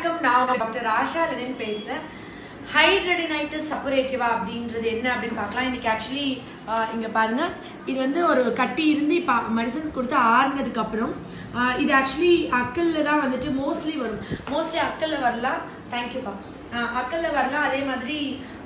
வணக்கம் நான் உங்க டாக்டர் ஆஷா லெனின் பேசுறேன் ஹைட்ரடினைட்டிஸ் சப்பரேட்டிவா அப்படின்றது என்ன அப்படின்னு பார்க்கலாம் இன்னைக்கு ஆக்சுவலி இங்க பாருங்க இது வந்து ஒரு கட்டி இருந்து இப்போ மெடிசன்ஸ் கொடுத்து ஆறுனதுக்கு அப்புறம் ஆஹ் இது ஆக்சுவலி அக்கல்ல தான் வந்துட்டு மோஸ்ட்லி வரும் மோஸ்ட்லி அக்கல்ல வரலாம் தேங்க்யூப்பா அக்கல்ல வரலாம் அதே மாதிரி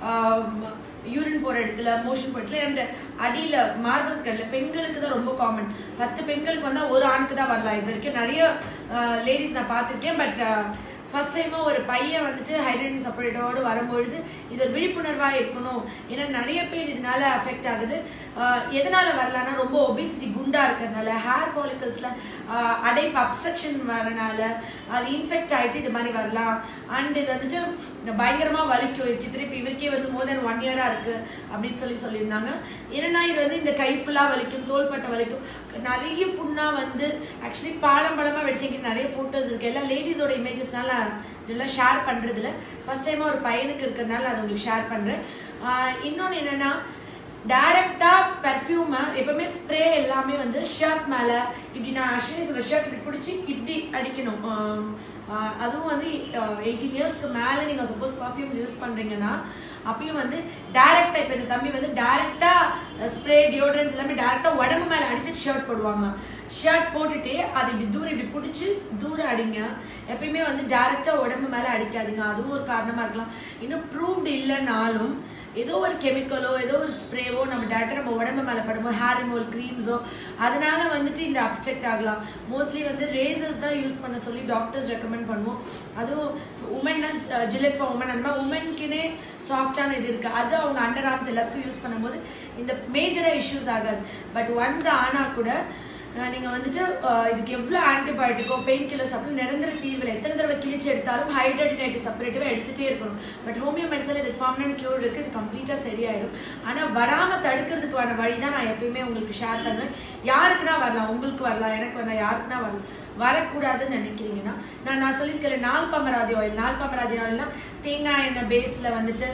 யூரின் போகிற இடத்துல மோஷன் போகிற இடத்துல அண்ட் அடியில் மார்பல் கடல பெண்களுக்கு தான் ரொம்ப காமன் பத்து பெண்களுக்கு வந்தால் ஒரு ஆணுக்கு தான் வரலாம் இது வரைக்கும் நிறைய லேடிஸ் நான் பார்த்துருக்கேன் பட் ஃபர்ஸ்ட் டைமாக ஒரு பையன் வந்துட்டு ஹைட்ரஜன் செப்பரேட்டோடு வரும்பொழுது இது ஒரு விழிப்புணர்வாக இருக்கணும் ஏன்னா நிறைய பேர் இதனால அஃபெக்ட் ஆகுது ஆஹ் எதனால வரலான்னா ரொம்ப ஒபிசிட்டி குண்டா இருக்கிறதுனால ஹேர் ஃபாலிகல்ஸ்ல அடைப்பு அப்ஸ்ட்ரக்ஷன் வரனால அது இன்ஃபெக்ட் ஆயிட்டு இது மாதிரி வரலாம் அண்ட் இது வந்துட்டு பயங்கரமா வலிக்கும் திருப்பி இவருக்கே வந்து மோர் தென் ஒன் இயரா இருக்கு அப்படின்னு சொல்லி சொல்லியிருந்தாங்க ஏன்னா இது வந்து இந்த கை ஃபுல்லா வலிக்கும் தோள்பட்டை வலிக்கும் நிறைய புண்ணா வந்து ஆக்சுவலி பாலம் பழமா வெடிச்சிங்க நிறைய போட்டோஸ் இருக்கு எல்லா லேடிஸோட இமேஜஸ்னால இதெல்லாம் ஷேர் பண்றதுல ஃபர்ஸ்ட் டைமா ஒரு பையனுக்கு இருக்கிறதுனால அதை உங்களுக்கு ஷேர் பண்றேன் இன்னொன்று என்னன்னா டைரக்டா பெர்ஃப்யூம் எப்பவுமே ஸ்ப்ரே எல்லாமே வந்து ஷர்ட் மேல இப்படி நான் அஸ்வினி சொல்ற ஷர்ட் இப்படி பிடிச்சி இப்படி அடிக்கணும் ஆஹ் அதுவும் வந்து எயிட்டீன் இயர்ஸ்க்கு மேலே நீங்கள் சப்போஸ் பர்ஃப்யூம்ஸ் யூஸ் பண்ணுறீங்கன்னா அப்பயும் வந்து டைரக்டா இப்போ இந்த தம்பி வந்து டைரக்டா ஸ்ப்ரே டியோட்ரன்ஸ் எல்லாமே டைரக்டா உடம்பு மேலே அடிச்சுட்டு ஷர்ட் போடுவாங்க ஷர்ட் போட்டுட்டு அது இப்படி தூரம் இப்படி பிடிச்சி தூரம் அடிங்க எப்பயுமே வந்து டைரக்டா உடம்பு மேலே அடிக்காதீங்க அதுவும் ஒரு காரணமா இருக்கலாம் இன்னும் ப்ரூவ்டு இல்லைனாலும் ஏதோ ஒரு கெமிக்கலோ ஏதோ ஒரு ஸ்ப்ரேவோ நம்ம டேரக்டாக நம்ம உடம்பு மேலே படுமோ ஹேர் ரிமூவல் க்ரீம்ஸோ அதனால வந்துட்டு இந்த அப்செக்ட் ஆகலாம் மோஸ்ட்லி வந்து ரேசர்ஸ் தான் யூஸ் பண்ண சொல்லி டாக்டர்ஸ் ரெக்கமெண்ட் பண்ணுவோம் அதுவும் உமன்னா ஜிலெட் ஃபார் உமன் அந்த மாதிரி உமனுக்குனே சாஃப்டான இது இருக்குது அது அவங்க அண்டர் ஆர்ம்ஸ் எல்லாத்துக்கும் யூஸ் பண்ணும்போது இந்த மேஜராக இஷ்யூஸ் ஆகாது பட் ஒன்ஸ் ஆனால் கூட நீங்கள் வந்துட்டு இதுக்கு எவ்வளோ ஆன்டிபயோட்டிக்கோ பெயின் கில்லர்ஸ் அப்படின்னு நிரந்தர தீர்வில் எத்தனை தடவை கிழிச்சு எடுத்தாலும் ஹைட்ரடினைட்டிஸ் செப்பரேட்டிவாக எடுத்துகிட்டே இருக்கணும் பட் ஹோமியோ மெடிசன் இதுக்கு பர்மனன்ட் க்யூர் இருக்குது இது கம்ப்ளீட்டாக சரியாயிடும் ஆனால் வராமல் தடுக்கிறதுக்கான வழி தான் நான் எப்பயுமே உங்களுக்கு ஷேர் பண்ணுவேன் யாருக்குன்னா வரலாம் உங்களுக்கு வரலாம் எனக்கு வரலாம் யாருக்குன்னா வரலாம் வரக்கூடாதுன்னு நினைக்கிறீங்கன்னா நான் நான் சொல்லியிருக்கேன் நாள் பமராதி ஆயில் நாள் பமராதி ஆயில்னா தேங்காய் எண்ணெய் பேஸில் வந்துட்டு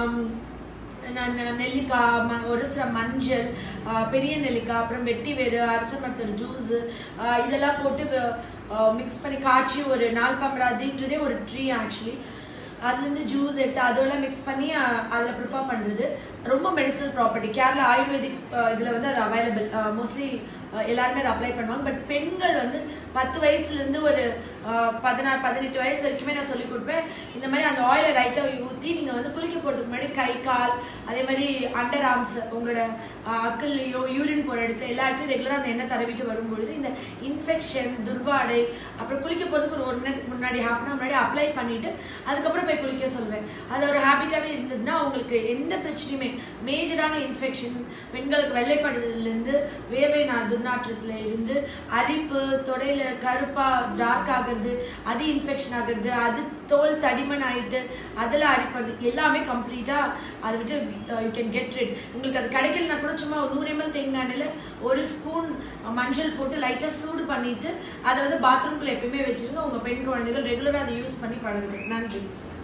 நெல்லிக்காய் ஒரு சில மஞ்சள் பெரிய நெல்லிக்காய் அப்புறம் வெட்டி வேறு அரச மரத்தோட ஜூஸு இதெல்லாம் போட்டு மிக்ஸ் பண்ணி காய்ச்சி ஒரு நாள் பம்பராதின்றதே ஒரு ட்ரீ ஆக்சுவலி அதுலேருந்து ஜூஸ் எடுத்து அதெல்லாம் மிக்ஸ் பண்ணி அதில் ப்ரிப்பேர் பண்ணுறது ரொம்ப மெடிசனல் ப்ராப்பர்ட்டி கேரளா ஆயுர்வேதிக் இதில் வந்து அது அவைலபிள் மோஸ்ட்லி எல்லாருமே அதை அப்ளை பண்ணுவாங்க பட் பெண்கள் வந்து பத்து வயசுலேருந்து ஒரு பதினாறு பதினெட்டு வயசு வரைக்குமே நான் சொல்லி கொடுப்பேன் இந்த மாதிரி அந்த ஆயிலை ரைட்டாக ஊற்றி நீங்கள் வந்து குளிக்க போகிறதுக்கு முன்னாடி கை கால் அதே மாதிரி அண்டர் ஆர்ம்ஸ் உங்களோட அக்கல்லையோ யூரின் போகிற இடத்துல எல்லா இடத்துலையும் ரெகுலராக அந்த எண்ணெய் தடவிட்டு வரும்பொழுது இந்த இன்ஃபெக்ஷன் துர்வாடை அப்புறம் குளிக்க போகிறதுக்கு ஒரு ஒரு மணி நேரத்துக்கு முன்னாடி ஹாஃப் அன் முன்னாடி அப்ளை பண்ணிவிட்டு அதுக்கப்புறம் போய் குளிக்க சொல்லுவேன் அது ஒரு ஹேபிட்டாகவே இருந்ததுன்னா உங்களுக்கு எந்த பிரச்சனையுமே மேஜரான இன்ஃபெக்ஷன் பெண்களுக்கு வெள்ளைப்படுதலேருந்து வேர்வை நான் துர்நாற்றத்தில் இருந்து அரிப்பு தொடையில கருப்பா டார்க் ஆகுறது அது இன்ஃபெக்ஷன் ஆகுறது அது தோல் தடிமன் ஆயிட்டு அதில் அரிப்படுறது எல்லாமே கம்ப்ளீட்டாக அதை விட்டு யூ கேன் கெட் ரிட் உங்களுக்கு அது கிடைக்கலனா கூட சும்மா ஒரு நூறு எம்எல் தேங்காய் எண்ணெயில் ஒரு ஸ்பூன் மஞ்சள் போட்டு லைட்டாக சூடு பண்ணிட்டு அதை வந்து பாத்ரூம்குள்ளே எப்பயுமே வச்சிருங்க உங்கள் பெண் குழந்தைகள் ரெகுலராக அதை யூஸ் பண்ணி பழகுது நன்றி